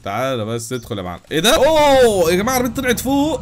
تعالى بس ادخل يا معلم ايه ده اوه يا جماعه العربيه طلعت فوق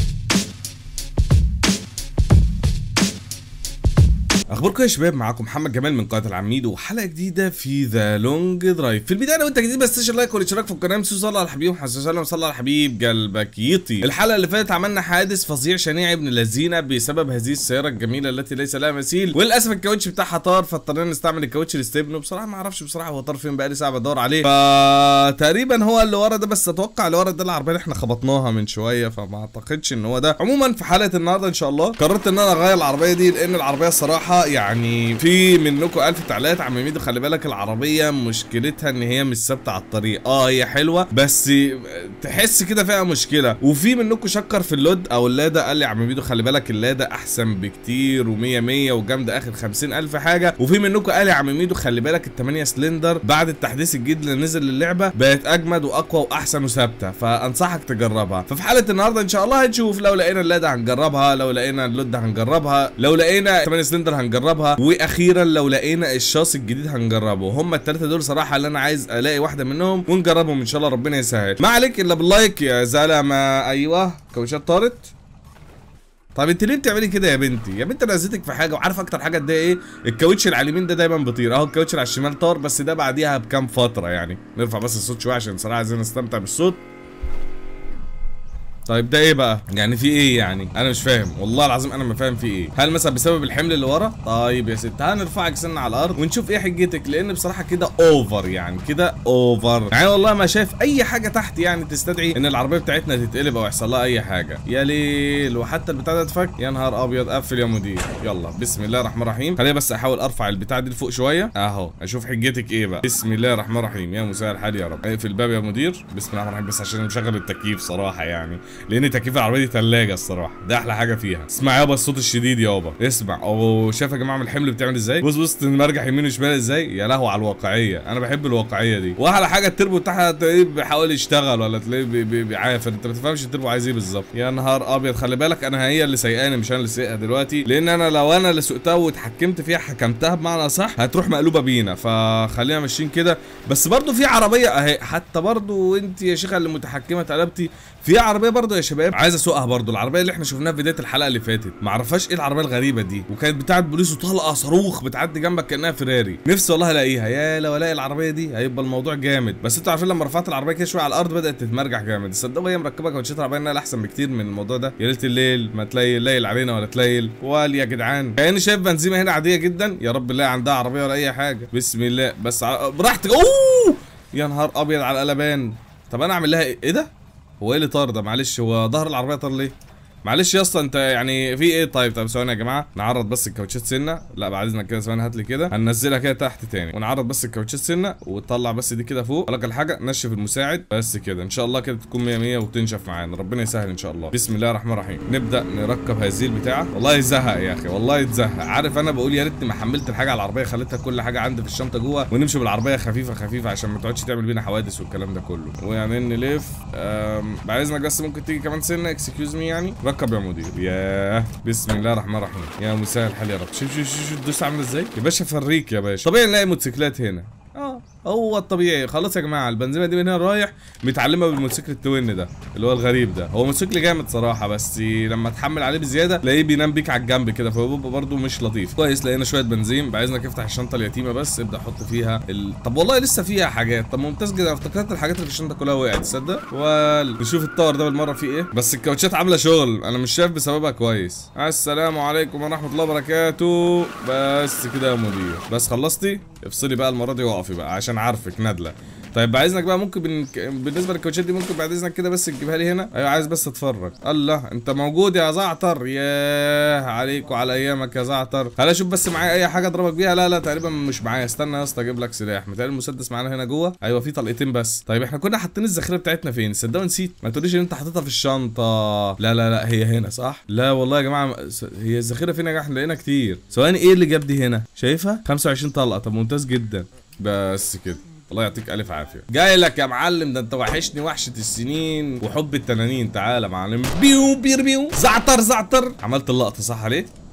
اخباركم يا شباب معاكم محمد جمال من قناه العميد وحلقه جديده في ذا لونج درايف في البدايه لو انت جديد بس تشترك لايك والاشتراك في القناه مسوس صلى على الحبيب محمد وسلم صلى على الحبيب قلبك يطي الحلقه اللي فاتت عملنا حادث فظيع شنيع ابن اللذينه بسبب هذه السياره الجميله التي ليس لها مثيل وللاسف الكاوتش بتاعها طار فاضطرينا نستعمل الكاوتش الاستبن وبصراحه ما اعرفش بصراحه هو طار فين بقالي ساعه بدور عليه فتقريبا هو اللي ورا ده بس اتوقع اللي ورا ده العربيه اللي احنا خبطناها من شويه فما اعتقدش ان هو ده عموما في حلقه النهارده ان شاء الله قررت ان انا اغير العربيه دي لان العربيه الصراحه يعني في منكم الف تعليقات عم ميدو خلي بالك العربيه مشكلتها ان هي مش ثابته على الطريق اه هي حلوه بس تحس كده فيها مشكله وفي منكم شكر في اللود او اللاده قال لي يا عم ميدو خلي بالك اللاده احسن بكتير و100 100 وجامده اخر 50000 حاجه وفي منكم قال يا عم ميدو خلي بالك الثمانية سلندر بعد التحديث الجديد اللي نزل للعبه بقت اجمد واقوى واحسن وثابته فانصحك تجربها ففي حلقه النهارده ان شاء الله هنشوف لو لقينا اللاده هنجربها لو لقينا اللود هنجربها لو لقينا 8 سلندر هنجربها واخيرا لو لقينا الشاص الجديد هنجربه هم الثلاثه دول صراحه اللي انا عايز الاقي واحده منهم ونجربهم ان شاء الله ربنا يسهل ما عليك الا باللايك يا زلمه ايوه كوشات طارت طب انت ليه بتعملي كده يا بنتي؟ يا بنتي انا اذيتك في حاجه وعارف اكتر حاجه ده ايه؟ الكاوتش اللي على اليمين ده دايما بيطير اهو الكاوتش اللي على الشمال طار بس ده بعديها بكام فتره يعني نرفع بس الصوت شويه عشان صراحه عايزين نستمتع بالصوت طيب ده ايه بقى؟ يعني في ايه يعني؟ انا مش فاهم والله العظيم انا ما فاهم في ايه هل مثلا بسبب الحمل اللي ورا؟ طيب يا ست هنرفعك سنه على الارض ونشوف ايه حجتك لان بصراحه كده اوفر يعني كده اوفر يعني والله ما شايف اي حاجه تحت يعني تستدعي ان العربيه بتاعتنا تتقلب او يحصل لها اي حاجه يا ليل وحتى البتاع ده اتفك يا نهار ابيض قفل يا مدير يلا بسم الله الرحمن الرحيم خليني بس احاول ارفع البتاع دي لفوق شويه اهو اشوف حجتك ايه بقى بسم الله الرحمن الرحيم يا مساء الحال يا رب اقفل الباب يا مدير بسم الله الرحمن الرحيم بس عشان مشغل التكييف صراحه يعني لان تكييف العربيه دي ثلاجه الصراحه ده احلى حاجه فيها اسمع يابا الصوت الشديد يابا اسمع او شايف يا جماعه من الحمل بتعمل ازاي بص بص المرجح يمين وشمال ازاي يا لهوي على الواقعيه انا بحب الواقعيه دي واحلى حاجه التربو بتاعها تلاقيه بيحاول يشتغل ولا تلاقيه بي- بي- بيعافر انت ما تفهمش التربو عايز ايه بالظبط يا نهار ابيض خلي بالك انا هي اللي سايقاني مش انا اللي سايقها دلوقتي لان انا لو انا اللي سوقتها واتحكمت فيها حكمتها بمعنى صح هتروح مقلوبه بينا فخلينا ماشيين كده بس برضو في عربيه اهي حتى برضو انت يا شيخه اللي متحكمه اتقلبتي في عربيه برضو يا شباب عايز اسوقها برضو العربيه اللي احنا شفناها في بدايه الحلقه اللي فاتت ما اعرفهاش ايه العربيه الغريبه دي وكانت بتاعه بوليس وطلقه صاروخ بتعدي جنبك كانها فيراري نفسي والله الاقيها يا لو الاقي العربيه دي هيبقى الموضوع جامد بس انتوا عارفين لما رفعت العربيه كده شويه على الارض بدات تتمرجح جامد صدقوا هي مركبه كاوتشات العربيه انها احسن بكتير من الموضوع ده يا ليله الليل ما تلاقي ليل علينا ولا تليل وقال يا جدعان كاني شايف بنزيمه هنا عاديه جدا يا رب لا عندها عربيه ولا اي حاجه بسم الله بس ع- براحتك اوه يا نهار ابيض على القلبان طب انا اعمل لها ايه إيه ده هو ايه اللي طار ده معلش هو ظهر العربيه طار ليه معلش يا اسطى انت يعني في ايه طيب طب ثواني يا جماعه نعرض بس الكاوتشات سنه لا بعد اذنك كده ثواني هات لي كده هننزلها كده تحت تاني ونعرض بس الكاوتشات سنه وتطلع بس دي كده فوق لك الحاجه نشف المساعد بس كده ان شاء الله كده تكون 100 100 وتنشف معانا ربنا يسهل ان شاء الله بسم الله الرحمن الرحيم نبدا نركب هذه البتاعه والله يزهق يا اخي والله يتزهق عارف انا بقول يا ريتني ما حملت الحاجه على العربيه خليتها كل حاجه عندي في الشنطه جوه ونمشي بالعربيه خفيفه خفيفه عشان ما تقعدش تعمل بينا حوادث والكلام ده كله ويعني نلف أم، بعد اذنك بس ممكن تيجي كمان سنه اكسكيوز مي يعني ركب يا مدير ياه بسم الله الرحمن الرحيم يا مساء الحال يا رب شوف شوف شوف شوف الدوس عامله ازاي يا باشا فريك يا باشا طبيعي نلاقي موتوسيكلات هنا اه هو الطبيعي خلاص يا جماعه البنزينه دي من هنا رايح متعلمه بالموتوسيكل التوين ده اللي هو الغريب ده هو موتوسيكل جامد صراحه بس لما تحمل عليه بزياده تلاقيه بينام بيك على الجنب كده فبيبقى برده مش لطيف كويس لقينا شويه بنزين بعايزنك افتح الشنطه اليتيمه بس ابدا حط فيها ال... طب والله لسه فيها حاجات طب ممتاز جدا افتكرت الحاجات اللي في الشنطه كلها وقعت تصدق ونشوف التاور ده بالمره فيه ايه بس الكاوتشات عامله شغل انا مش شايف بسببها كويس السلام عليكم ورحمه الله وبركاته بس كده يا مدير بس خلصتي افصلي بقى المره دي وقفي بقى عشان عارفك نادله طيب بعد اذنك بقى ممكن بن... بالنسبه للكوتشات دي ممكن بعد اذنك كده بس تجيبها لي هنا ايوه عايز بس اتفرج الله انت موجود يا زعتر ياه عليك وعلى ايامك يا زعتر خليني اشوف بس معايا اي حاجه اضربك بيها لا لا تقريبا مش معايا استنى يا اسطى اجيب لك سلاح متهيألي المسدس معانا هنا جوه ايوه في طلقتين بس طيب احنا كنا حاطين الذخيره بتاعتنا فين صدقوا نسيت ما تقوليش ان انت حاططها في الشنطه لا لا لا هي هنا صح لا والله يا جماعه س- هي الذخيره فين يا جماعه احنا لقينا كتير ثواني ايه اللي جاب دي هنا شايفها 25 طلقه طب ممتاز جدا بس كده الله يعطيك الف عافيه جاي لك يا معلم ده انت وحشني وحشه السنين وحب التنانين تعالى يا معلم بيو بير بيو زعتر زعتر عملت اللقطه صح عليه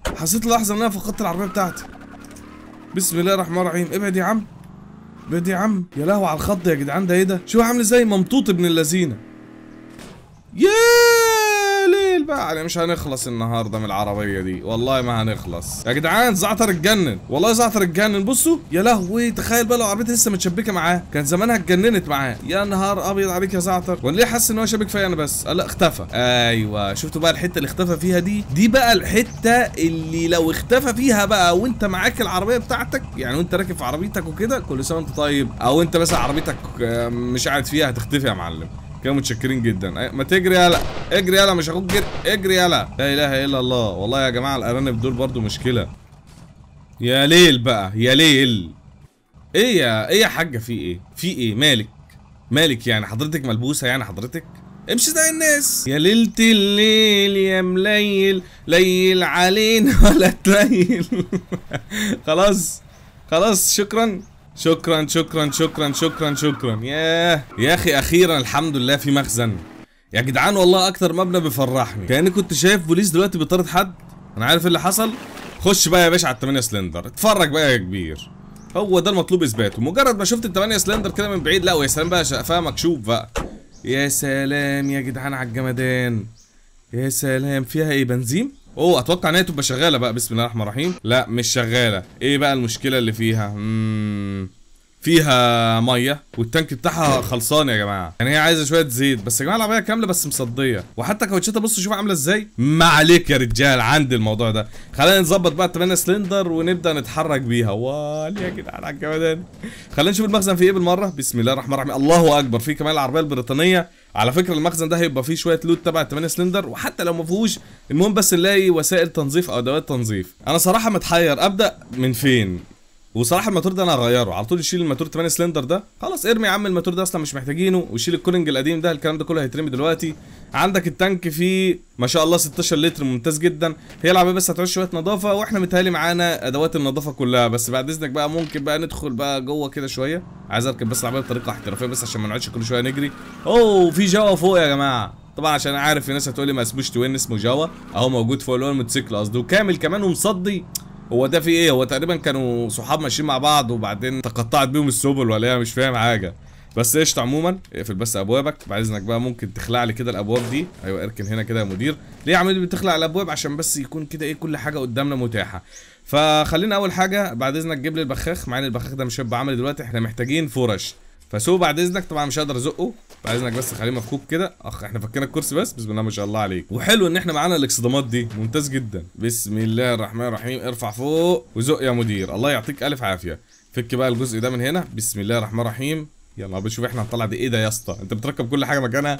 حسيت لحظه ان انا فقدت العربيه بتاعتي بسم الله الرحمن الرحيم ابعد يا عم ابعد يا عم يا لهوي على الخض يا جدعان ده ايه ده شوف عامل ازاي ممطوط ابن اللذينه يا ليل بقى يعني مش هنخلص النهارده من العربيه دي والله ما هنخلص يا جدعان زعتر اتجنن والله زعتر اتجنن بصوا يا لهوي تخيل بقى لو عربيتي لسه متشبكه معاه كان زمانها اتجننت معاه يا نهار ابيض عليك يا زعتر وانا ليه حاسس ان هو شابك فيا انا بس آه لا اختفى ايوه شفتوا بقى الحته اللي اختفى فيها دي دي بقى الحته اللي لو اختفى فيها بقى وانت معاك العربيه بتاعتك يعني وانت راكب في عربيتك وكده كل سنه وانت طيب او انت مثلا عربيتك آه، مش قاعد فيها هتختفي يا معلم كده متشكرين جدا أي- ما تجري يالا اجري يالا مش اخوك جري اجري يالا لا اله الا الله والله يا جماعه الارانب دول برضو مشكله يا ليل بقى يا ليل ايه يا ايه يا حاجه في ايه في ايه مالك مالك يعني حضرتك ملبوسه يعني حضرتك امشي زي الناس يا ليلة الليل يا مليل ليل علينا ولا تليل خلاص خلاص شكرا شكرا شكرا شكرا شكرا شكرا ياه يا اخي اخيرا الحمد لله في مخزن يا جدعان والله اكتر مبنى بيفرحني كاني كنت شايف بوليس دلوقتي بيطارد حد انا عارف إيه اللي حصل خش بقى يا باشا على الثمانية سلندر اتفرج بقى يا كبير هو ده المطلوب اثباته مجرد ما شفت الثمانية سلندر كده من بعيد لا ويا سلام بقى شقفها مكشوف بقى يا سلام يا جدعان على الجمدان يا سلام فيها ايه بنزين اوه اتوقع ان هي تبقى شغاله بقى بسم الله الرحمن الرحيم لا مش شغاله ايه بقى المشكله اللي فيها مم. فيها ميه والتانك بتاعها خلصان يا جماعه يعني هي عايزه شويه زيت بس يا جماعه العربيه كامله بس مصديه وحتى كاوتشاتها بصوا شوف عامله ازاي ما عليك يا رجال عندي الموضوع ده خلينا نظبط بقى الثمانية سلندر ونبدا نتحرك بيها وال يا جدعان على الجمدان خلينا نشوف المخزن فيه ايه بالمره بسم الله الرحمن الرحيم الله اكبر في كمان العربيه البريطانيه على فكره المخزن ده هيبقى فيه شويه لوت تبع الثمانية سلندر وحتى لو ما فيهوش المهم بس نلاقي وسائل تنظيف او ادوات تنظيف انا صراحه متحير ابدا من فين وصراحه الماتور ده انا هغيره على طول يشيل الماتور 8 سلندر ده خلاص ارمي يا عم الماتور ده اصلا مش محتاجينه وشيل الكولينج القديم ده الكلام ده كله هيترمي دلوقتي عندك التانك فيه ما شاء الله 16 لتر ممتاز جدا هي العربيه بس هتعوز شويه نظافه واحنا متهيألي معانا ادوات النظافه كلها بس بعد اذنك بقى ممكن بقى ندخل بقى جوه كده شويه عايز اركب بس العربيه بطريقه احترافيه بس عشان ما نقعدش كل شويه نجري اوه في جوا فوق يا جماعه طبعا عشان عارف في ناس هتقول لي ما اسموش توين اسمه جوا اهو موجود فوق اللي هو الموتوسيكل قصدي وكامل كمان ومصدي هو ده في ايه هو تقريبا كانوا صحاب ماشيين مع بعض وبعدين تقطعت بيهم السبل ولا ايه مش فاهم حاجه بس قشطه عموما اقفل بس ابوابك بعد اذنك بقى ممكن تخلع لي كده الابواب دي ايوه اركن هنا كده يا مدير ليه يا عم بتخلع الابواب عشان بس يكون كده ايه كل حاجه قدامنا متاحه فخلينا اول حاجه بعد اذنك جيب لي البخاخ مع ان البخاخ ده مش هيبقى عملي دلوقتي احنا محتاجين فرش فسوق بعد اذنك طبعا مش هقدر ازقه بعد اذنك بس خليه مفكوك كده اخ احنا فكينا الكرسي بس بسم الله ما شاء الله عليك وحلو ان احنا معانا الاكسدامات دي ممتاز جدا بسم الله الرحمن الرحيم ارفع فوق وزق يا مدير الله يعطيك الف عافيه فك بقى الجزء ده من هنا بسم الله الرحمن الرحيم يلا بنشوف احنا هنطلع دي ايه ده يا اسطى انت بتركب كل حاجه مكانها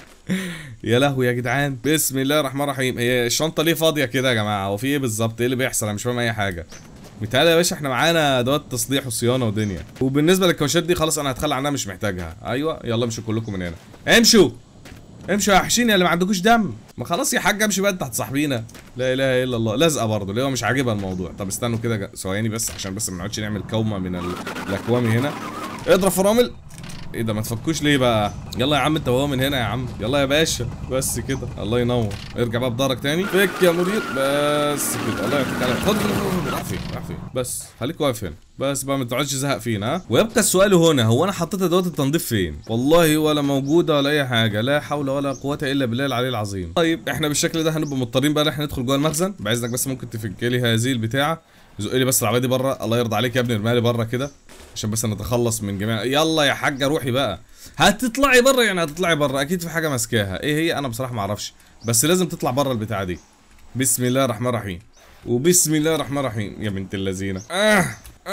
يا لهوي يا جدعان بسم الله الرحمن الرحيم هي الشنطه ليه فاضيه كده يا جماعه هو في ايه بالظبط ايه اللي بيحصل انا مش فاهم اي حاجه متهيألي يا باشا احنا معانا ادوات تصليح وصيانه ودنيا وبالنسبه للكاوشات دي خلاص انا هتخلى عنها مش محتاجها ايوه يلا امشوا كلكم من هنا امشوا امشوا يا وحشين يا اللي ما عندكوش دم ما خلاص يا حاج امشي بقى انت هتصاحبينا لا اله الا الله لازقه برضه اللي هو مش عاجبها الموضوع طب استنوا كده جا- ثواني بس عشان بس ما نقعدش نعمل كومه من ال- الاكوام هنا اضرب فرامل ايه ده ما تفكوش ليه بقى يلا يا عم انت وهو من هنا يا عم يلا يا باشا بس كده الله ينور ارجع بقى بضهرك تاني فك يا مدير بس كده الله يعطيك العافيه خد خد خد خد راح فين راح فين بس خليك واقف هنا بس بقى ما تقعدش زهق فينا ها ويبقى السؤال هنا هو انا حطيت ادوات التنظيف فين والله ولا موجوده ولا اي حاجه لا حول ولا قوه الا بالله العلي العظيم طيب احنا بالشكل ده هنبقى مضطرين بقى ان احنا ندخل جوه المخزن باذنك بس ممكن تفك لي هذه البتاعه زق لي بس العربيه دي بره الله يرضى عليك يا ابني ارميها لي بره كده عشان بس نتخلص من جميع يلا يا حاجه روحي بقى هتطلعي بره يعني هتطلعي بره اكيد في حاجه ماسكاها ايه هي انا بصراحه ما اعرفش بس لازم تطلع بره البتاعه دي بسم الله الرحمن الرحيم وبسم الله الرحمن الرحيم يا بنت اللذينه آه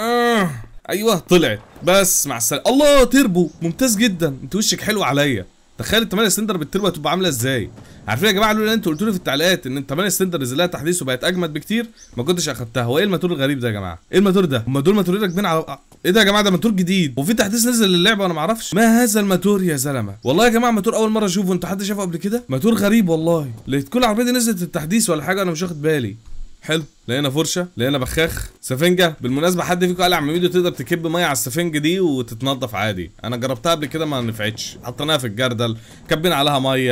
آه ايوه طلعت بس مع السلامه الله تربو ممتاز جدا انت وشك حلو عليا تخيل ال 8 سلندر بالتربو هتبقى عامله ازاي عارفين يا جماعه لولا انتوا قلتوا لي في التعليقات ان ال 8 سلندر نزل لها تحديث وبقت اجمد بكتير ما كنتش اخدتها هو ايه الماتور الغريب ده يا جماعه ايه الماتور ده هم دول ماتورين راكبين على ايه ده يا جماعه ده ماتور جديد وفي تحديث نزل للعبه وانا ما اعرفش ما هذا الماتور يا زلمه والله يا جماعه ماتور اول مره اشوفه انت حد شافه قبل كده ماتور غريب والله لقيت كل العربيه دي نزلت التحديث ولا حاجه انا مش واخد بالي حلو لقينا فرشه لقينا بخاخ سفنجه بالمناسبه حد فيكم قال يا عم ميدو تقدر تكب ميه على السفنجه دي وتتنضف عادي انا جربتها قبل كده ما نفعتش حطيناها في الجردل كبينا عليها ميه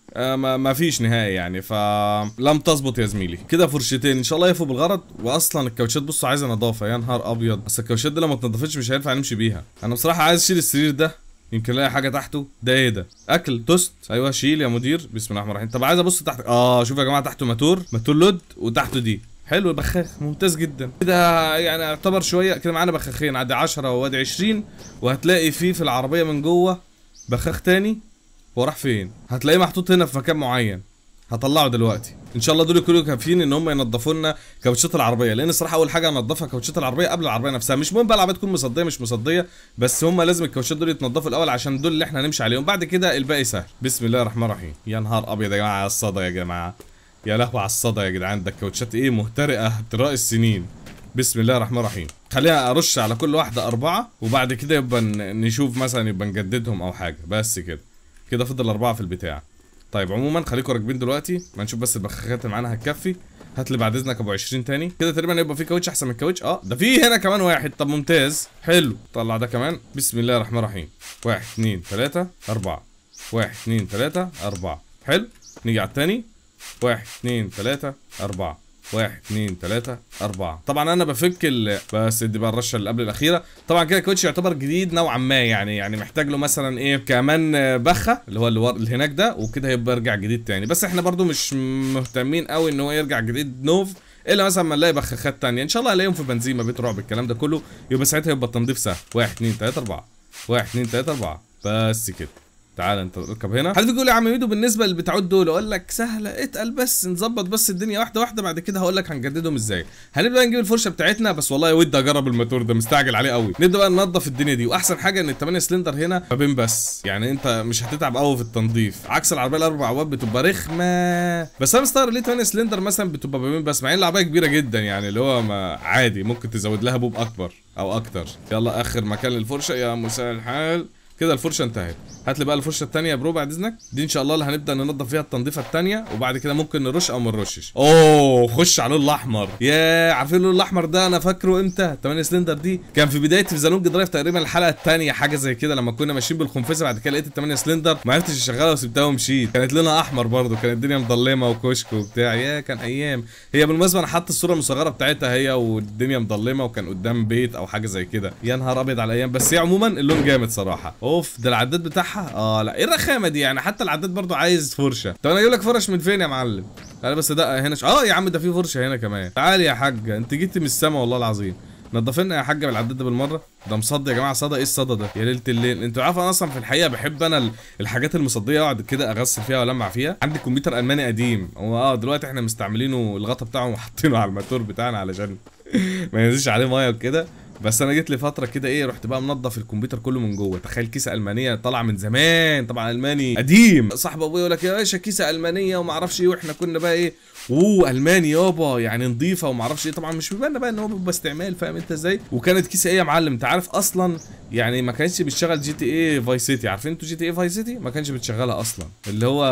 آه ما, ما فيش نهائي يعني فلم تظبط يا زميلي كده فرشتين ان شاء الله يفوا بالغرض واصلا الكاوتشات بصوا عايزه نظافه يا نهار ابيض بس الكاوتشات دي لو ما اتنضفتش مش هينفع نمشي بيها انا بصراحه عايز اشيل السرير ده يمكن الاقي حاجه تحته ده ايه ده اكل توست ايوه شيل يا مدير بسم الله الرحمن الرحيم طب عايز ابص تحت اه شوف يا جماعه تحته موتور موتور لود وتحته دي حلو البخاخ ممتاز جدا كده يعني اعتبر شويه كده معانا بخاخين عادي 10 وادي 20 وهتلاقي فيه في العربيه من جوه بخاخ تاني هو راح فين هتلاقيه محطوط هنا في مكان معين هطلعه دلوقتي ان شاء الله دول يكونوا كافيين ان هم ينضفوا لنا كاوتشات العربيه لان الصراحه اول حاجه انضفها كاوتشات العربيه قبل العربيه نفسها مش مهم بقى العربيه تكون مصديه مش مصديه بس هم لازم الكاوتشات دول يتنضفوا الاول عشان دول اللي احنا هنمشي عليهم بعد كده الباقي سهل بسم الله الرحمن الرحيم يا نهار ابيض يا جماعه على الصدى يا جماعه يا لهوي على الصدى يا جدعان ده الكاوتشات ايه مهترئه اهتراء السنين بسم الله الرحمن الرحيم خلينا ارش على كل واحده اربعه وبعد كده يبقى ن- نشوف مثلا يبقى نجددهم او حاجه بس كده كده فضل اربعه في البتاع طيب عموما خليكم راكبين دلوقتي ما نشوف بس البخاخات اللي معانا هتكفي هات لي بعد اذنك ابو 20 تاني كده تقريبا يبقى في كاوتش احسن من الكاوتش اه ده في هنا كمان واحد طب ممتاز حلو طلع ده كمان بسم الله الرحمن الرحيم واحد اتنين تلاته اربعه واحد اتنين تلاته اربعه حلو نيجي على التاني واحد اتنين تلاته اربعه واحد اتنين تلاتة أربعة طبعا أنا بفك ال بس دي بقى الرشة اللي قبل الأخيرة طبعا كده الكوتش يعتبر جديد نوعا ما يعني يعني محتاج له مثلا إيه كمان آه، بخة اللي هو اللي, ور... اللي هناك ده وكده هيبقى يرجع جديد تاني بس إحنا برضو مش مهتمين قوي إن هو يرجع جديد نوف الا مثلا ما نلاقي بخاخات تانية ان شاء الله الاقيهم في بنزيمة بيت رعب الكلام ده كله يبقى ساعتها يبقى التنظيف سهل واحد اتنين تلاتة أربعة واحد اتنين تلاتة أربعة بس كده تعال انت اركب هنا حد بيقول يا عم ميدو بالنسبه للبتاعات دول اقول لك سهله اتقل بس نظبط بس الدنيا واحده واحده بعد كده هقول لك هنجددهم ازاي هنبدا نجيب الفرشه بتاعتنا بس والله ودي اجرب الموتور ده مستعجل عليه قوي نبدا بقى ننظف الدنيا دي واحسن حاجه ان الثمانية سلندر هنا ما بين بس يعني انت مش هتتعب قوي في التنظيف عكس العربيه الاربع عواد بتبقى رخمه بس انا مستغرب ليه 8 سلندر مثلا بتبقى ما بين بس مع ان العربيه كبيره جدا يعني اللي هو ما عادي ممكن تزود لها بوب اكبر او اكتر يلا اخر مكان للفرشه يا مساء الحال كده الفرشه انتهت هات لي بقى الفرشه الثانيه يا برو بعد اذنك دي ان شاء الله اللي هنبدا ننضف فيها التنظيفه الثانيه وبعد كده ممكن نرش او ما نرشش اوه خش على اللون الاحمر يا عارفين اللون الاحمر ده انا فاكره امتى 8 سلندر دي كان في بدايه في زالونج درايف تقريبا الحلقه الثانيه حاجه زي كده لما كنا ماشيين بالخنفسه بعد كده لقيت ال 8 سلندر ما عرفتش اشغلها وسبتها ومشيت كانت لونها احمر برضو كانت الدنيا مظلمه وكشك وبتاع يا كان ايام هي بالمناسبه انا حاطط الصوره المصغره بتاعتها هي والدنيا مظلمه وكان قدام بيت او حاجه زي كده يا نهار ابيض على الايام بس هي عموما اللون جامد صراحه اوف ده العداد بتاعها اه لا ايه الرخامه دي يعني حتى العداد برضو عايز فرشه طب انا اجيب لك فرش من فين يا معلم تعالى بس ده هنا ش... اه يا عم ده في فرشه هنا كمان تعالي يا حاجه انت جيت من السما والله العظيم نضف لنا يا حاجه بالعداد ده بالمره ده مصدي يا جماعه صدى ايه الصدى ده يا ليله الليل انتوا عارفه انا اصلا في الحقيقه بحب انا ال- الحاجات المصديه اقعد كده اغسل فيها والمع فيها عندي كمبيوتر الماني قديم هو اه دلوقتي احنا مستعملينه الغطا بتاعه وحاطينه على الماتور بتاعنا علشان ما ينزلش عليه ميه وكده بس انا جيت لي فتره كده ايه رحت بقى منضف الكمبيوتر كله من جوه تخيل كيسه المانيه طالعه من زمان طبعا الماني قديم صاحب ابويا يقول لك يا باشا كيسه المانيه وما اعرفش ايه واحنا كنا بقى ايه اوه الماني يابا يعني نظيفه وما اعرفش ايه طبعا مش بيبان بقى ان هو بيبقى استعمال فاهم انت ازاي وكانت كيسه ايه يا معلم انت عارف اصلا يعني ما كانتش بتشغل جي تي اي فاي سيتي عارفين انتوا جي تي اي فاي سيتي ما كانش بتشغلها اصلا اللي هو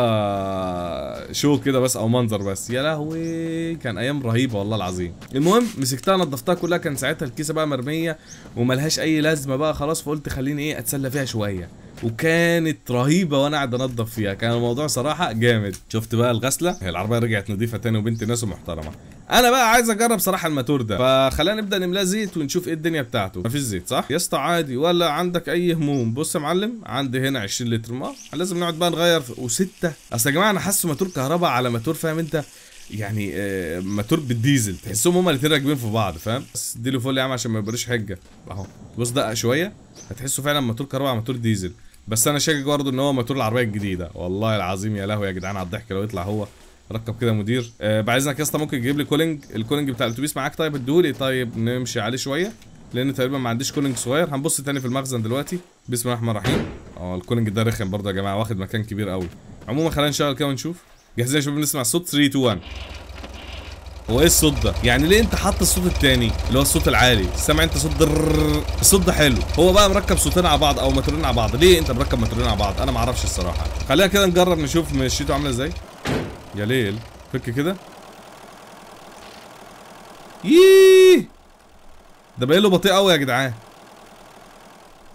شو كده بس او منظر بس يا لهوي كان ايام رهيبه والله العظيم المهم مسكتها نضفتها كلها كان ساعتها الكيسه بقى مرميه وملهاش اي لازمه بقى خلاص فقلت خليني ايه اتسلى فيها شويه وكانت رهيبه وانا قاعد انضف فيها كان الموضوع صراحه جامد شفت بقى الغسله هي العربيه رجعت نظيفه تاني وبنت ناس ومحترمه انا بقى عايز اجرب صراحه الماتور ده فخلينا نبدا نملاه زيت ونشوف ايه الدنيا بتاعته مفيش زيت صح يا اسطى عادي ولا عندك اي هموم بص يا معلم عندي هنا 20 لتر ما لازم نقعد بقى نغير في... وسته اصل يا جماعه انا حاسه موتور كهرباء على موتور فاهم انت يعني آه موتور بالديزل تحسهم هما الاتنين راكبين في بعض فاهم بس اديله فول يا عم عشان ما يبقاش حجه اهو بص دقق شويه هتحسه فعلا موتور كهرباء على موتور ديزل بس انا شاكك برضه ان هو موتور العربيه الجديده والله العظيم يا لهوي يا جدعان على الضحك لو يطلع هو ركب كده مدير آه بعد اذنك يا اسطى ممكن تجيب لي كولينج الكولينج بتاع الاتوبيس معاك طيب اديهولي طيب نمشي عليه شويه لان تقريبا ما عنديش كولينج صغير هنبص تاني في المخزن دلوقتي بسم الله الرحمن الرحيم اه الكولينج ده رخم برضه يا جماعه واخد مكان كبير قوي عموما خلينا نشغل كده ونشوف جاهزين يا شباب نسمع الصوت 3 2 1 هو ايه الصوت ده؟ يعني ليه انت حاطط الصوت التاني اللي هو الصوت العالي؟ سامع انت صوت در الصوت ده حلو، هو بقى مركب صوتين على بعض او موتورين على بعض، ليه انت مركب موتورين على بعض؟ انا ما اعرفش الصراحه. خلينا كده نجرب نشوف مشيته عامله ازاي. يا ليل فك كده. ييه ده باين له بطيء قوي يا جدعان.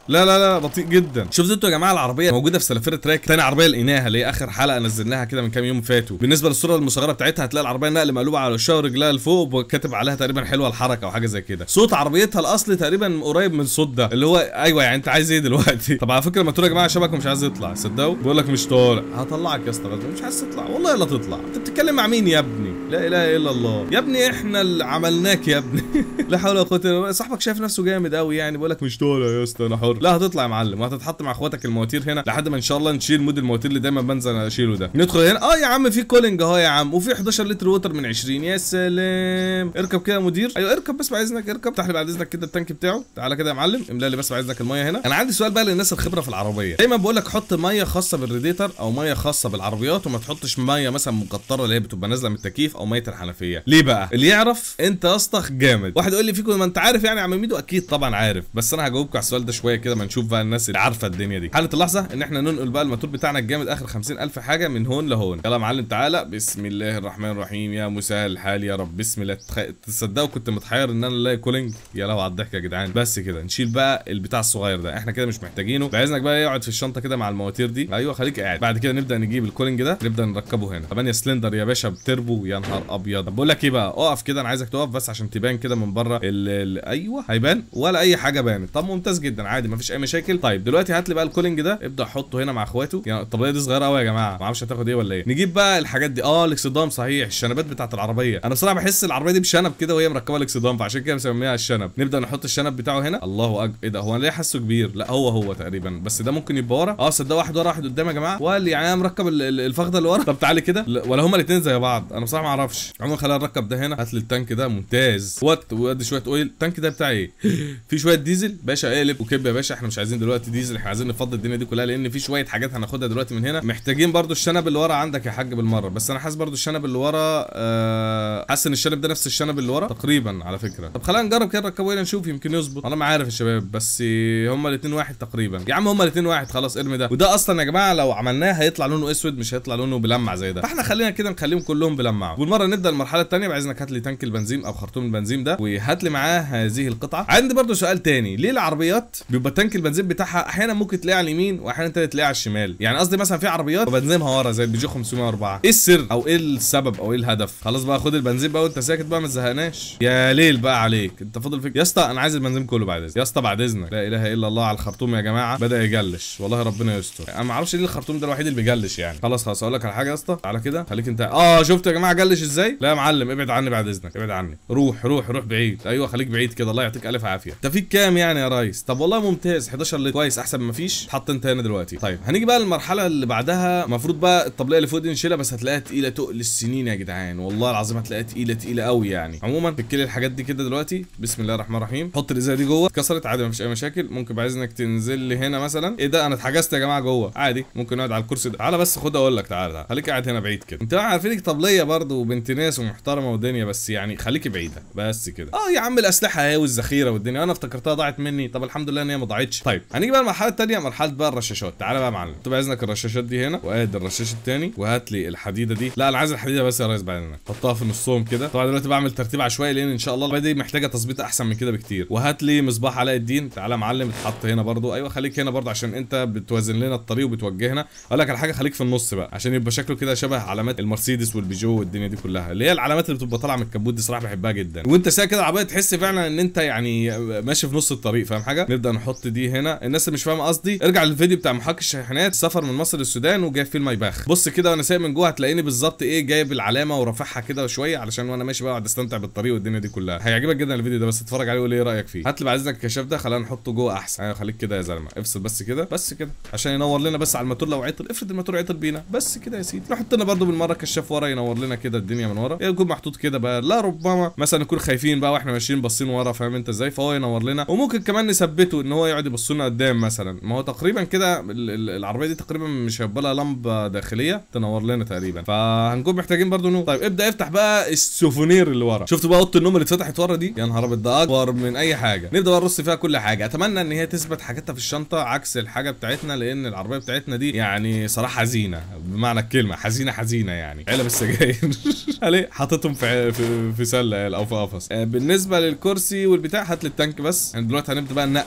لا لا لا بطيء جدا شفتوا انتوا يا جماعه العربيه موجوده في سلافير تراك تاني عربيه لقيناها اللي هي اخر حلقه نزلناها كده من كام يوم فاتوا بالنسبه للصوره المصغره بتاعتها هتلاقي العربيه نقل مقلوبه على وشها ورجلها لفوق وكاتب عليها تقريبا حلوه الحركه او حاجه زي كده صوت عربيتها الاصلي تقريبا قريب من صوت ده اللي هو ايوه يعني انت عايز ايه دلوقتي طب على فكره الماتور يا جماعه شبكه مش عايز يطلع صدقوا بيقول لك مش طالع هطلعك يا اسطى غزال. مش عايز تطلع والله لا تطلع انت بتتكلم مع مين يا ابني لا اله الا الله يا ابني احنا اللي عملناك يا ابني لا حول ولا قوه الا بالله صاحبك شايف نفسه جامد قوي يعني بيقول لك مش طالع يا اسطى انا حر لا هتطلع يا معلم وهتتحط مع اخواتك المواتير هنا لحد ما ان شاء الله نشيل مود المواتير اللي دايما بنزل اشيله ده ندخل هنا اه يا عم في كولينج اهو يا عم وفي 11 لتر ووتر من 20 يا سلام اركب كده يا مدير ايوه اركب بس بعد اذنك اركب افتح لي بعد اذنك كده التانك بتاعه تعالى كده يا معلم املى لي بس بعد اذنك الميه هنا انا عندي سؤال بقى للناس الخبره في العربيه دايما بقول لك حط ميه خاصه بالريديتر او ميه خاصه بالعربيات وما تحطش ميه مثلا مقطره اللي هي بتبقى نازله من التكييف او ميه الحنفيه ليه بقى اللي يعرف انت يا اسطى جامد واحد يقول لي فيكم ما انت عارف يعني يا عم ميدو اكيد طبعا عارف بس انا هجاوبكم على السؤال ده شويه كده ما نشوف بقى الناس اللي عارفه الدنيا دي حاله اللحظه ان احنا ننقل بقى الماتور بتاعنا الجامد اخر 50000 حاجه من هون لهون يلا يا معلم تعالى بسم الله الرحمن الرحيم يا مسهل الحال يا رب بسم الله تخ... تصدقوا كنت متحير ان انا الاقي كولينج يا لهوي على الضحك يا جدعان بس كده نشيل بقى البتاع الصغير ده احنا كده مش محتاجينه باذنك بقى يقعد في الشنطه كده مع المواتير دي ايوه خليك قاعد بعد كده نبدا نجيب الكولينج ده نبدا نركبه هنا 8 سلندر يا باشا بتربو يا نهار ابيض طب بقول لك ايه بقى اقف كده انا عايزك تقف بس عشان تبان كده من بره ال... ال... ايوه هيبان ولا اي حاجه بانت طب ممتاز جدا عادي مفيش اي مشاكل طيب دلوقتي هات لي بقى الكولينج ده ابدا حطه هنا مع اخواته يعني الطبليه دي صغيره قوي يا جماعه ما اعرفش هتاخد ايه ولا ايه نجيب بقى الحاجات دي اه الاكسدام صحيح الشنبات بتاعت العربيه انا بصراحه بحس العربيه دي بشنب كده وهي مركبه الاكسدام فعشان كده مسميها الشنب نبدا نحط الشنب بتاعه هنا الله أج... ايه ده هو أنا ليه حاسه كبير لا هو هو تقريبا بس ده ممكن يبقى ورا اه صدق واحد ورا واحد قدام يا جماعه وقال لي يعني انا مركب ال- ال- الفخده اللي ورا طب تعالي كده لا، ولا هما الاثنين زي بعض انا بصراحه ما اعرفش عموما خلينا نركب ده هنا هات لي التانك ده ممتاز وات وادي شويه اويل التانك ده بتاع ايه في شويه ديزل باشا اقلب وكب يا باشا احنا مش عايزين دلوقتي ديزل احنا عايزين نفضي الدنيا دي كلها لان في شويه حاجات هناخدها دلوقتي من هنا محتاجين برضو الشنب اللي ورا عندك يا حاج بالمره بس انا حاسس برضو الشنب اللي ورا آه، حاسس ان الشنب ده نفس الشنب اللي ورا تقريبا على فكره طب خلينا نجرب كده نركبه هنا نشوف يمكن يظبط انا ما عارف يا شباب بس هما الاثنين واحد تقريبا يا عم هما الاثنين واحد خلاص ارمي ده وده اصلا يا جماعه لو عملناه هيطلع لونه اسود مش هيطلع لونه بلمع زي ده فاحنا خلينا كده نخليهم كلهم بلمع والمره نبدا المرحله الثانيه بعايزك هات لي تانك البنزين او خرطوم البنزين ده وهات لي معاه هذه القطعه عندي برضو سؤال تاني ليه العربيات بيبقى تانك البنزين بتاعها احيانا ممكن تلاقيه على اليمين واحيانا تاني تلاقيه على الشمال يعني قصدي مثلا في عربيات بنزينها ورا زي البيجو 504 ايه السر او ايه السبب او ايه الهدف خلاص بقى خد البنزين بقى وانت ساكت بقى ما تزهقناش يا ليل بقى عليك انت فاضل فيك يا اسطى انا عايز البنزين كله بعد اذنك يا اسطى بعد اذنك لا اله الا الله على الخرطوم يا جماعه بدا يجلش والله ربنا يستر انا ما اعرفش ليه الخرطوم ده الوحيد اللي بيجلش يعني خلاص خلاص اقول لك على حاجه يا اسطى تعالى كده خليك انت اه شفت يا جماعه جلش ازاي لا يا معلم ابعد عني بعد اذنك ابعد عني روح روح روح بعيد ايوه خليك بعيد كده الله يعطيك الف عافيه انت فيك كام يعني يا ريس طب والله ممتاز 11 لتر كويس احسن ما فيش حط انت هنا دلوقتي طيب هنيجي بقى للمرحله اللي بعدها المفروض بقى الطبليه اللي فوق دي نشيلها بس هتلاقيها تقيله تقل السنين يا جدعان والله العظيم هتلاقيها تقيله تقيله قوي يعني عموما فك لي الحاجات دي كده دلوقتي بسم الله الرحمن الرحيم حط الازازه دي جوه اتكسرت عادي مفيش اي مشاكل ممكن بعد اذنك تنزل لي هنا مثلا ايه ده انا اتحجزت يا جماعه جوه عادي ممكن اقعد على الكرسي ده تعالى بس خد اقول لك تعالى تعالى خليك قاعد هنا بعيد كده انت عارفينك طبليه برضه وبنت ناس ومحترمه ودنيا بس يعني خليكي بعيده بس كده اه يا عم الاسلحه اهي والذخيره والدنيا انا افتكرتها ضاعت مني طب الحمد لله ان هي ما ضاعتش طيب هنيجي بقى المرحله الثانيه مرحله بقى الرشاشات تعالى بقى يا معلم طب عايزك الرشاشات دي هنا وادي الرشاش الثاني وهات لي الحديده دي لا انا عايز الحديده بس يا ريس بعد اذنك حطها في نصهم كده طبعا دلوقتي بعمل ترتيب عشوائي لان ان شاء الله العربيه دي محتاجه تظبيط احسن من كده بكتير وهات لي مصباح علاء الدين تعالى يا معلم اتحط هنا برضو ايوه خليك هنا برضو عشان انت بتوازن لنا الطريق وبتوجهنا اقول لك على حاجه خليك في النص بقى عشان يبقى شكله كده شبه علامات المرسيدس والبيجو والدنيا دي كلها اللي هي العلامات اللي بتبقى طالعه من الكبوت دي صراحه بحبها جدا وانت سايق كده العربيه تحس فعلا ان انت يعني ماشي في نص الطريق فاهم حاجه نبدا نحط دي هنا الناس اللي مش فاهمه قصدي ارجع للفيديو بتاع محاك الشاحنات سفر من مصر للسودان وجايب فيه المايباخ بص كده وانا سايق من جوه هتلاقيني بالظبط ايه جايب العلامه ورافعها كده شويه علشان وانا ماشي بقى اقعد استمتع بالطريق والدنيا دي كلها هيعجبك جدا الفيديو ده بس اتفرج عليه وقول لي ايه رايك فيه هات لي بعد اذنك الكشاف ده خلينا نحطه جوه احسن ايوه خليك كده يا زلمه افصل بس كده بس كده عشان ينور لنا بس على الموتور لو عطل افرض الموتور عطل بينا بس كده يا سيدي نحط لنا برده بالمره كشاف ورا ينور لنا كده الدنيا من ورا يكون محطوط كده بقى لا ربما مثلا نكون خايفين بقى واحنا ماشيين باصين ورا فاهم انت ازاي فهو ينور لنا وممكن كمان نثبته ان هو يقعد يبص لنا قدام مثلا ما هو تقريبا كده ال- ال- العربيه دي تقريبا مش هيبقى لها لمبه داخليه تنور لنا تقريبا فهنكون محتاجين برضو نور طيب ابدا افتح بقى السوفونير اللي ورا شفتوا بقى اوضه النوم اللي اتفتحت ورا دي يا نهار ابيض ده اكبر من اي حاجه نبدا بقى نرص فيها كل حاجه اتمنى ان هي تثبت حاجاتها في الشنطه عكس الحاجه بتاعتنا لان العربيه بتاعتنا دي يعني صراحه حزينه بمعنى الكلمه حزينه حزينه يعني علب السجاير عليه حاططهم في في, في سله او في قفص آه، بالنسبه للكرسي والبتاع هات لي التانك بس يعني دلوقتي هنبدا بقى ننقي يا جماعه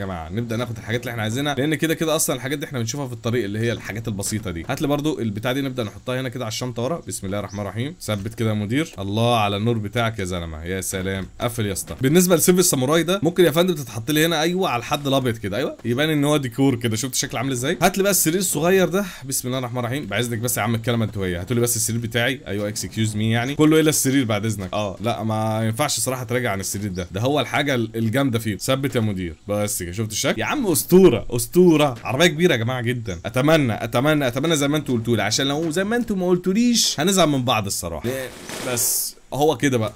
جماعه نبدا ناخد الحاجات اللي احنا عايزينها لان كده كده اصلا الحاجات دي احنا بنشوفها في الطريق اللي هي الحاجات البسيطه دي هات لي برضو البتاع دي نبدا نحطها هنا كده على الشنطه ورا بسم الله الرحمن الرحيم ثبت كده يا مدير الله على النور بتاعك يا زلمه يا سلام قفل يا اسطى بالنسبه لسيف الساموراي ده ممكن يا فندم تتحط لي هنا ايوه على الحد الابيض كده ايوه يبان ان هو ديكور كده شفت الشكل عامل ازاي هات لي بقى السرير الصغير ده بسم الله الرحمن الرحيم بعزك بس يا عم الكلمه انتويه هاتوا لي بس السرير بتاعي ايوه اكسكيوز مي يعني كله الا السرير بعد اذنك اه لا ما ينفعش صراحه تراجع عن السرير ده ده هو الحاجه الجامده فيه ثبت يا مدير بس كده شفت الشكل يا عم اسطوره اسطوره عربيه كبيره يا جماعه جدا اتمنى اتمنى اتمنى زي ما انتوا قلتوا لي عشان لو زي ما انتوا ما قلتوليش هنزعل من بعض الصراحه بس هو كده بقى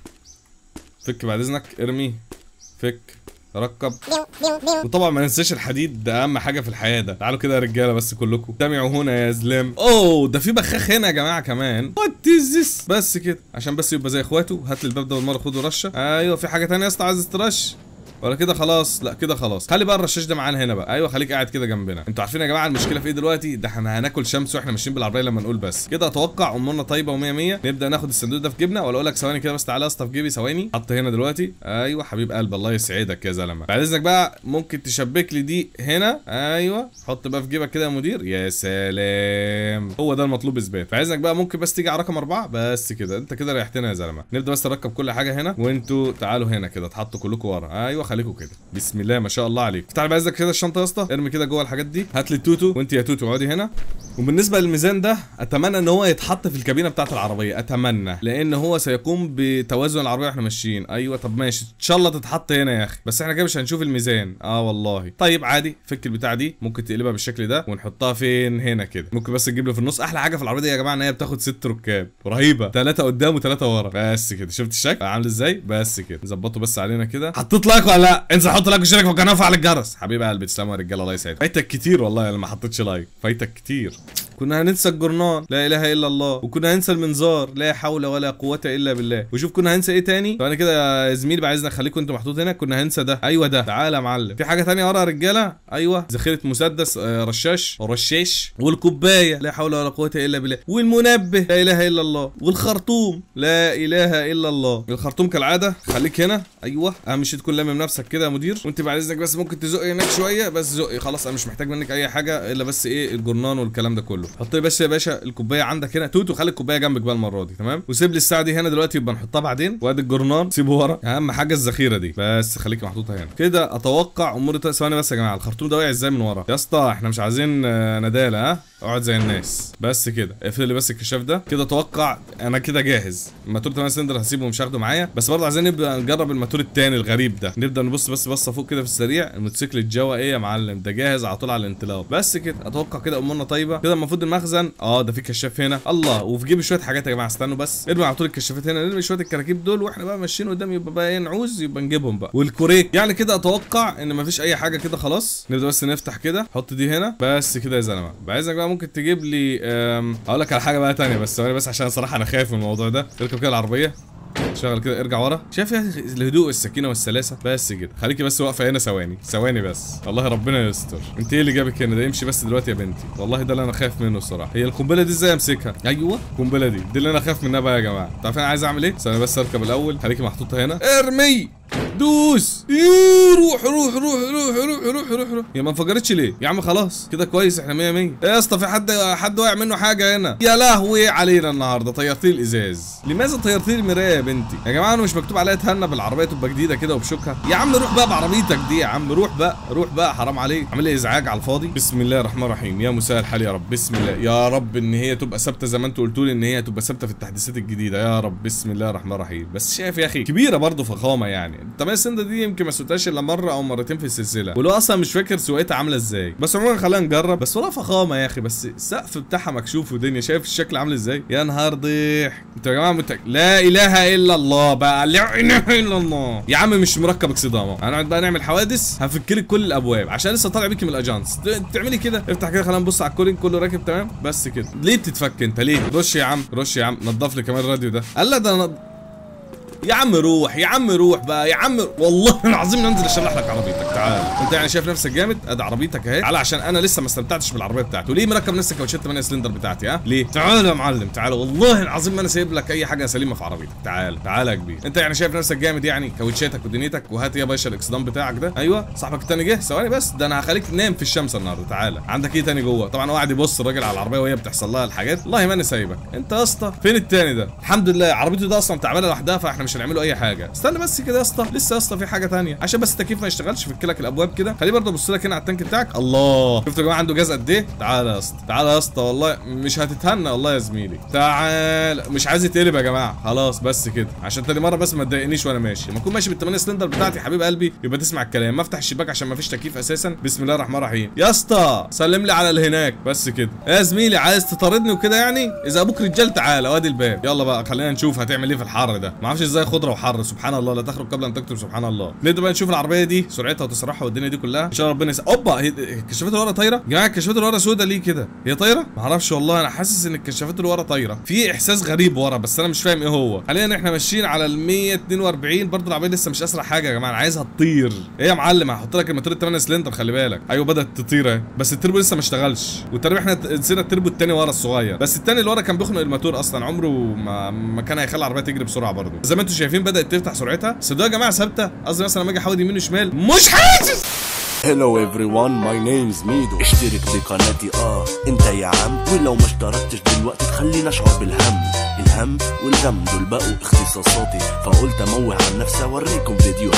فك بعد اذنك ارمي فك ركب وطبعا ما ننساش الحديد ده اهم حاجه في الحياه ده تعالوا كده يا رجاله بس كلكم استمعوا هنا يا زلام اوه ده في بخاخ هنا يا جماعه كمان وات از ذس بس كده عشان بس يبقى زي اخواته هات لي الباب ده والمره خده رشه ايوه في حاجه تانية يا اسطى عايز ترش ولا كده خلاص لا كده خلاص خلي بقى الرشاش ده معانا هنا بقى ايوه خليك قاعد كده جنبنا انتوا عارفين يا جماعه المشكله في ايه دلوقتي ده احنا هناكل شمس واحنا ماشيين بالعربيه لما نقول بس كده اتوقع امورنا طيبه و100 100 نبدا ناخد الصندوق ده في جيبنا ولا اقول لك ثواني كده بس تعالى يا اسطى في جيبي ثواني حط هنا دلوقتي ايوه حبيب قلب الله يسعدك يا زلمه بعد اذنك بقى ممكن تشبك لي دي هنا ايوه حط بقى في جيبك كده يا مدير يا سلام هو ده المطلوب اثبات بعد اذنك بقى ممكن بس تيجي على رقم أربعة بس كده انت كده ريحتنا يا زلمه نبدا بس نركب كل حاجه هنا وانتوا تعالوا هنا كده تحطوا كلكم ورا ايوه خليكم كده بسم الله ما شاء الله عليك تعال بعزك كده الشنطه يا اسطى ارمي كده جوه الحاجات دي هات لي التوتو وانت يا توتو اقعدي هنا وبالنسبه للميزان ده اتمنى ان هو يتحط في الكابينه بتاعه العربيه اتمنى لان هو سيقوم بتوازن العربيه واحنا ماشيين ايوه طب ماشي ان شاء الله تتحط هنا يا اخي بس احنا كده مش هنشوف الميزان اه والله طيب عادي فك البتاع دي ممكن تقلبها بالشكل ده ونحطها فين هنا كده ممكن بس تجيب له في النص احلى حاجه في العربيه دي يا جماعه ان هي بتاخد ست ركاب رهيبه ثلاثه قدام وثلاثه ورا بس كده شفت الشكل عامل ازاي بس كده نظبطه بس علينا كده حطيت لايك ولا لا انزل حط لايك واشترك في القناه وفعل الجرس حبيبي قلبي تسلموا يا رجاله الله يسعدك فايتك كتير والله لما حطيتش لايك فايتك كتير كنا هننسى الجرنان لا اله الا الله وكنا هننسى المنظار لا حول ولا قوه الا بالله وشوف كنا هننسى ايه تاني فانا كده يا زميلي بقى عايزنا اخليكم انتوا محطوط هنا كنا هننسى ده ايوه ده تعالى يا معلم في حاجه تانية ورا يا رجاله ايوه ذخيره مسدس آه، رشاش رشاش والكوبايه لا حول ولا قوه الا بالله والمنبه لا اله الا الله والخرطوم لا اله الا الله الخرطوم كالعاده خليك هنا ايوه اهم شيء تكون لامم نفسك كده يا مدير وانت بعد اذنك بس ممكن تزقي هناك شويه بس زقي خلاص انا مش محتاج منك اي حاجه الا بس ايه الجرنان والكلام ده كله حط لي بس يا باشا الكوبايه عندك هنا توتو خلي الكوبايه جنبك بقى المره دي تمام وسيب لي الساعه دي هنا دلوقتي يبقى نحطها بعدين وادي الجرنان سيبه ورا اهم حاجه الذخيره دي بس خليك محطوطه هنا كده اتوقع امور ثواني بس يا جماعه الخرطوم ده واقع ازاي من ورا يا اسطى احنا مش عايزين آه، ندالة ها اقعد زي الناس بس كده اقفل لي بس الكشاف ده كده اتوقع انا كده جاهز الماتور 8 سلندر هسيبه مش هاخده معايا بس برضه عايزين نبدا نجرب الماتور التاني الغريب ده نبدا نبص بس بصه فوق كده في السريع الموتوسيكل الجوا ايه يا معلم ده جاهز على طول على الانطلاق بس كده اتوقع كده امورنا طيبه كده المفروض المخزن اه ده في كشاف هنا الله وفي جيبي شويه حاجات يا جماعه استنوا بس ارمي على طول الكشافات هنا نرمي شويه الكراكيب دول واحنا بقى ماشيين قدام يبقى بقى ايه نعوز يبقى نجيبهم بقى والكوريك يعني كده اتوقع ان مفيش اي حاجه كده خلاص نبدا بس نفتح كده حط دي هنا بس كده يا زلمه عايزك بقى ممكن تجيب لي أم، هقول لك على حاجه بقى تانية بس ثواني بس عشان صراحه انا خايف من الموضوع ده اركب كده العربيه شغل كده ارجع ورا شايف يا أخي الهدوء والسكينه والسلاسه بس كده خليكي بس واقفه هنا ثواني ثواني بس والله ربنا يستر انت ايه اللي جابك هنا ده امشي بس دلوقتي يا بنتي والله ده اللي انا خايف منه الصراحه هي القنبله دي ازاي امسكها ايوه القنبله دي دي اللي انا خايف منها بقى يا جماعه انت عارفين انا عايز اعمل ايه ثواني بس اركب الاول خليكي محطوطه هنا ارمي دوس إيه، روح روح روح روح روح روح روح روح هي ما انفجرتش ليه يا عم خلاص كده كويس احنا 100 100 ايه يا اسطى في حد حد واقع منه حاجه هنا يا لهوي علينا النهارده طيرتي الازاز لماذا طيرتي لي المرايه يا بنتي يا جماعه انا مش مكتوب عليها تهنى بالعربيه تبقى جديده كده وبشوكها يا عم روح بقى بعربيتك دي يا عم روح بقى روح بقى حرام عليك عامل لي ازعاج على الفاضي بسم الله الرحمن الرحيم يا مساء الحال يا رب بسم الله يا رب ان هي تبقى ثابته زي ما انتوا قلتوا لي ان هي تبقى ثابته في التحديثات الجديده يا رب بسم الله الرحمن الرحيم بس شايف يا اخي كبيره برضه فخامه يعني انت ما السنده دي يمكن ما سوقتهاش الا مره او مرتين في السلسله ولو اصلا مش فاكر سواقتها عامله ازاي بس عموما خلينا نجرب بس والله فخامه يا اخي بس السقف بتاعها مكشوف ودنيا شايف الشكل عامل ازاي يا نهار ضيح انتوا يا جماعه متك... لا اله الا الله بقى لا اله الا الله يا عم مش مركب اكسدامه هنقعد بقى نعمل حوادث هفكلك كل الابواب عشان لسه طالع بيكي من الاجانس ت- تعملي كده افتح كده خلينا نبص على الكولينج كله راكب تمام بس كده ليه بتتفك انت ليه رش يا عم رش يا عم نضف لي كمان الراديو ده قال لا ده نض... يا عم روح يا عم روح بقى يا عم والله العظيم ننزل اشرح لك عربيتك تعال انت يعني شايف نفسك جامد ادي عربيتك اهي تعال عشان انا لسه ما استمتعتش بالعربيه بتاعتي وليه مركب نفس كاوتشات 8 سلندر بتاعتي ها ليه تعال يا معلم تعال والله العظيم ما انا سايب لك اي حاجه سليمه في عربيتك تعال تعال يا كبير انت يعني شايف نفسك جامد يعني كاوتشاتك ودنيتك وهات يا باشا الاكسدام بتاعك ده ايوه صاحبك التاني جه ثواني بس ده انا هخليك تنام في الشمس النهارده تعالى عندك ايه تاني جوه طبعا هو قاعد يبص الراجل على العربيه وهي بتحصل لها الحاجات والله ما انا سايبك انت يا اسطى فين التاني ده الحمد لله عربيته ده اصلا تعبانه لوحدها فاحنا مش هنعمله اي حاجه استنى بس كده يا اسطى لسه يا اسطى في حاجه تانية عشان بس التكييف ما يشتغلش فك لك الابواب كده خليه برضه ابص لك هنا على التانك بتاعك الله شفتوا يا جماعه عنده جاز قد ايه تعالى يا اسطى تعالى يا اسطى والله مش هتتهنى والله يا زميلي تعال مش عايز يتقلب يا جماعه خلاص بس كده عشان تاني مره بس ما تضايقنيش وانا ماشي لما اكون ماشي بالثمانيه سلندر بتاعتي حبيب قلبي يبقى تسمع الكلام ما افتح الشباك عشان ما فيش تكييف اساسا بسم الله الرحمن الرحيم يا اسطى سلم لي على اللي هناك بس كده يا زميلي عايز تطاردني وكده يعني اذا ابوك رجال تعالى وادي الباب يلا بقى خلينا نشوف هتعمل ايه في الحر ده ما اعرفش ازاي خضره وحر سبحان الله لا تخرج قبل ان تكتب سبحان الله نبدا بقى نشوف العربيه دي سرعتها وتسرعها والدنيا دي كلها ان شاء الله ربنا يس... اوبا هي الكشافات اللي ورا طايره يا جماعه الكشافات اللي ورا سودا ليه كده هي طايره ما اعرفش والله انا حاسس ان الكشافات اللي ورا طايره في احساس غريب ورا بس انا مش فاهم ايه هو حاليا احنا ماشيين على ال 142 برضه العربيه لسه مش اسرع حاجه يا جماعه انا عايزها تطير ايه يا معلم هحط لك الموتور الثمانية سلندر خلي بالك ايوه بدات تطير اهي بس التربو لسه ما اشتغلش والتربو احنا نسينا التربو الثاني ورا الصغير بس الثاني اللي ورا كان بيخنق الموتور اصلا عمره ما ما كان هيخلي العربيه تجري بسرعه برضه زي ما انتم شايفين بدات تفتح سرعتها بس ده يا جماعه ثابته قصدي مثلا لما اجي احاول يمين وشمال مش حاسس Hello everyone my name's ميدو اشترك بقناتي اه انت يا عم ولو ما اشتركتش دلوقتي تخليني اشعر بالهم الهم والغم دول بقوا اختصاصاتي فقلت اموه عن نفسي اوريكم فيديوهات